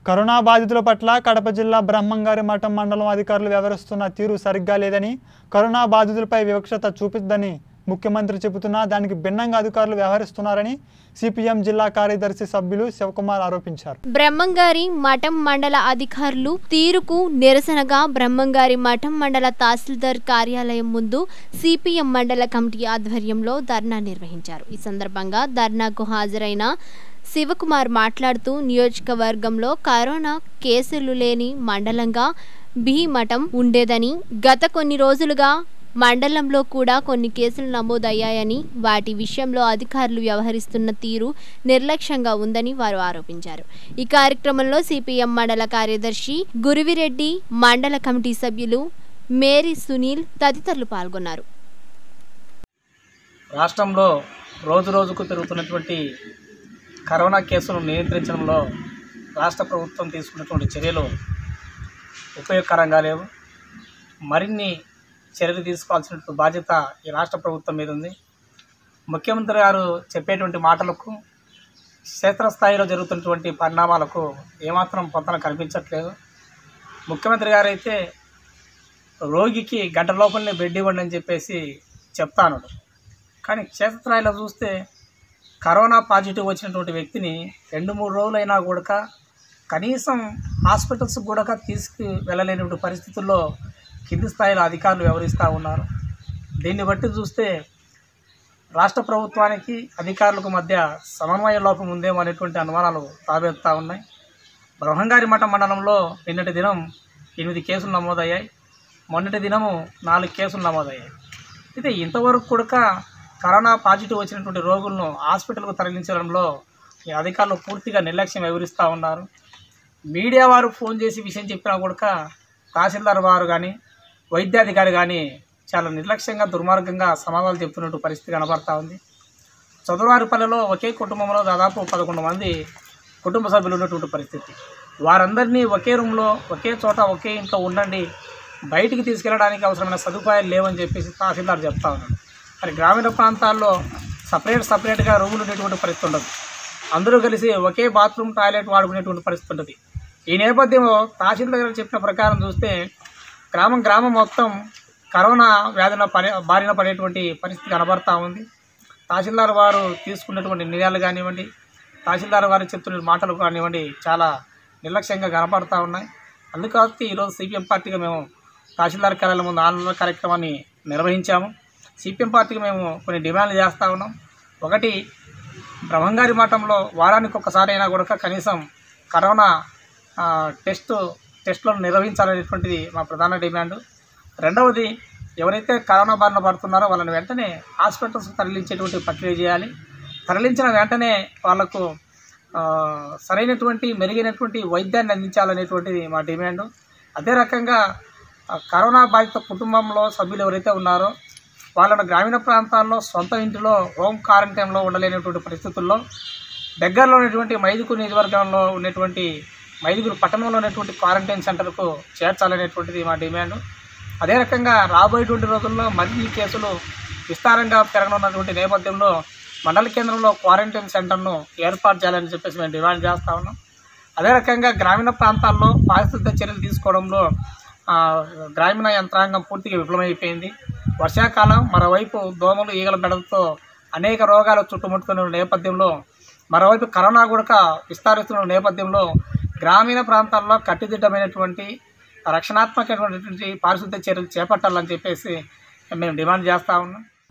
corona బాధితుల పట్ల కడప జిల్లా బ్రహ్మంగారి మఠం మండలం అధికారులు వ్యవహరిస్తున్న తీరు సరిగ్గా లేదని కరోనా బాధితులపై వివక్షత చూపిద్దని ముఖ్యమంత్రి చెబుతున్నా దానికి భిన్నంగా అధికారులు వ్యవహరిస్తున్నారని సిపిఎం జిల్లా కార్యదర్శి సభ్యులు శివకుమార్ ఆరోపించారు బ్రహ్మంగారి మఠం మండల అధికారులు తీరుకు నిరసనగా బ్రహ్మంగారి మఠం మండల తహసీల్దార్ కార్యాలయం ముందు సిపిఎం మండల కమిటీ ఆధ్వర్యంలో ధర్నా నిర్వహించారు ఈ సందర్భంగా ధర్నాకు హాజరైన శివకుమార్ మాట్లాడుతూ నియోజకవర్గంలో కరోనా కేసులు లేని మండలంగా బి మఠం ఉండేదని గత కొన్ని రోజులుగా మండలంలో కూడా కొన్ని కేసులు నమోదయ్యాయని వాటి విషయంలో అధికారులు వ్యవహరిస్తున్న తీరు నిర్లక్ష్యంగా ఉందని వారు ఆరోపించారు ఈ కార్యక్రమంలో సిపిఎం మండల కార్యదర్శి గురువిరెడ్డి మండల కమిటీ సభ్యులు మేరీ సునీల్ తదితరులు పాల్గొన్నారు రాష్ట్రంలో రోజు రోజుకు పెరుగుతున్నటువంటి కరోనా కేసులను నియంత్రించడంలో రాష్ట్ర ప్రభుత్వం తీసుకున్నటువంటి చర్యలు ఉపయోగకరంగా లేవు మరిన్ని చర్యలు తీసుకోవాల్సిన బాధ్యత ఈ రాష్ట్ర ప్రభుత్వం మీద ఉంది ముఖ్యమంత్రి గారు చెప్పేటువంటి మాటలకు క్షేత్రస్థాయిలో జరుగుతున్నటువంటి పరిణామాలకు ఏమాత్రం పొంతన కనిపించట్లేదు ముఖ్యమంత్రి గారు అయితే రోగికి గంట లోపలనే బెడ్ ఇవ్వండి అని చెప్పేసి చెప్తాను కానీ క్షేత్రస్థాయిలో చూస్తే కరోనా పాజిటివ్ వచ్చినటువంటి వ్యక్తిని రెండు మూడు రోజులైనా కూడా కనీసం హాస్పిటల్స్ కూడా తీసుకు వెళ్ళలేనటువంటి పరిస్థితుల్లో కింది స్థాయిలో అధికారులు వ్యవహరిస్తూ ఉన్నారు దీన్ని బట్టి చూస్తే రాష్ట్ర ప్రభుత్వానికి అధికారులకు మధ్య సమన్వయ లోపం ఉందేమో అనేటువంటి అనుమానాలు తాబెత్తా ఉన్నాయి బ్రహ్మంగారి మఠం మండలంలో నిన్నటి దినం ఎనిమిది కేసులు నమోదయ్యాయి మొన్నటి దినము నాలుగు కేసులు నమోదయ్యాయి అయితే ఇంతవరకు కూడా కరోనా పాజిటివ్ వచ్చినటువంటి రోగులను హాస్పిటల్కు తరలించడంలో ఈ అధికారులు పూర్తిగా నిర్లక్ష్యం వివరిస్తూ ఉన్నారు మీడియా వారు ఫోన్ చేసి విషయం చెప్పినా కూడా తహసీల్దార్ వారు కానీ వైద్యాధికారి కానీ చాలా నిర్లక్ష్యంగా దుర్మార్గంగా సమాధానాలు చెప్తున్నట్టు పరిస్థితి కనబడతా ఉంది చదువారిపల్లెలో ఒకే కుటుంబంలో దాదాపు పదకొండు మంది కుటుంబ సభ్యులు ఉన్నటువంటి పరిస్థితి వారందరినీ ఒకే రూమ్లో ఒకే చోట ఒకే ఇంట్లో ఉండండి బయటికి తీసుకెళ్ళడానికి అవసరమైన సదుపాయాలు లేవని చెప్పేసి తహసీల్దార్ చెప్తా ఉన్నాడు మరి గ్రామీణ ప్రాంతాల్లో సపరేట్ సపరేట్గా రూములు ఉండేటువంటి పరిస్థితి ఉండదు అందరూ కలిసి ఒకే బాత్రూమ్ టాయిలెట్ వాడుకునేటువంటి పరిస్థితి ఉంటుంది ఈ నేపథ్యంలో తహసీల్దార్ గారు చెప్పిన ప్రకారం చూస్తే గ్రామం గ్రామం మొత్తం కరోనా వ్యాధిన పడే బారిన పడేటువంటి పరిస్థితి కనబడతా ఉంది తహసీల్దార్ వారు తీసుకున్నటువంటి నిర్ణయాలు కానివ్వండి తహసీల్దార్ వారు చెప్తున్న మాటలు కానివ్వండి చాలా నిర్లక్ష్యంగా కనపడతా ఉన్నాయి అందుకని ఈరోజు సిపిఎం పార్టీగా మేము తహసీల్దార్ కార్యాలయం ముందు ఆందోళన కార్యక్రమాన్ని నిర్వహించాము సిపిఎం పార్టీకి మేము కొన్ని డిమాండ్లు చేస్తూ ఉన్నాం ఒకటి బ్రహ్మంగారి మఠంలో వారానికి ఒక్కసారి అయినా కూడా కనీసం కరోనా ఆ, టెస్ట్ టెస్టులను నిర్వహించాలనేటువంటిది మా ప్రధాన డిమాండ్ రెండవది ఎవరైతే కరోనా బారిన పడుతున్నారో వాళ్ళని వెంటనే హాస్పిటల్స్ తరలించేటువంటి ప్రక్రియ చేయాలి తరలించిన వెంటనే వాళ్లకు ఆ, సరైనటువంటి మెరుగైనటువంటి వైద్యాన్ని అందించాలనేటువంటిది మా డిమాండ్ అదే రకంగా ఆ, కరోనా బాధిత కుటుంబంలో సభ్యులు ఎవరైతే ఉన్నారో వాళ్ళను గ్రామీణ ప్రాంతాల్లో సొంత ఇంటిలో హోమ్ క్వారంటైన్లో ఉండలేనటువంటి పరిస్థితుల్లో దగ్గరలో ఉన్నటువంటి మైదుకూరు నియోజకవర్గంలో ఉన్నటువంటి మైదుగురు పట్టణంలో ఉన్నటువంటి క్వారంటైన్ సెంటర్కు చేర్చాలనేటువంటిది మా డిమాండ్ అదే రకంగా రాబోయేటువంటి రోజుల్లో మరిన్ని కేసులు విస్తారంగా పెరగనున్నటువంటి నేపథ్యంలో మండల కేంద్రంలో క్వారంటైన్ సెంటర్ను ఏర్పాటు చేయాలని చెప్పేసి మేము డిమాండ్ చేస్తా ఉన్నాం అదే రకంగా గ్రామీణ ప్రాంతాల్లో పారిశుద్ధ చర్యలు తీసుకోవడంలో ఆ, గ్రామీణ యంత్రాంగం పూర్తిగా విఫలమైపోయింది వర్షాకాలం మరోవైపు దోమలు ఈగల బెడలతో అనేక రోగాలు చుట్టుముట్టుతున్న నేపథ్యంలో మరోవైపు కరోనా కూడా విస్తరిస్తున్న నేపథ్యంలో గ్రామీణ ప్రాంతాల్లో కట్టుదిట్టమైనటువంటి రక్షణాత్మకమైనటువంటి పారిశుద్ధ చర్యలు చేపట్టాలని చెప్పేసి మేము డిమాండ్ చేస్తూ ఉన్నాం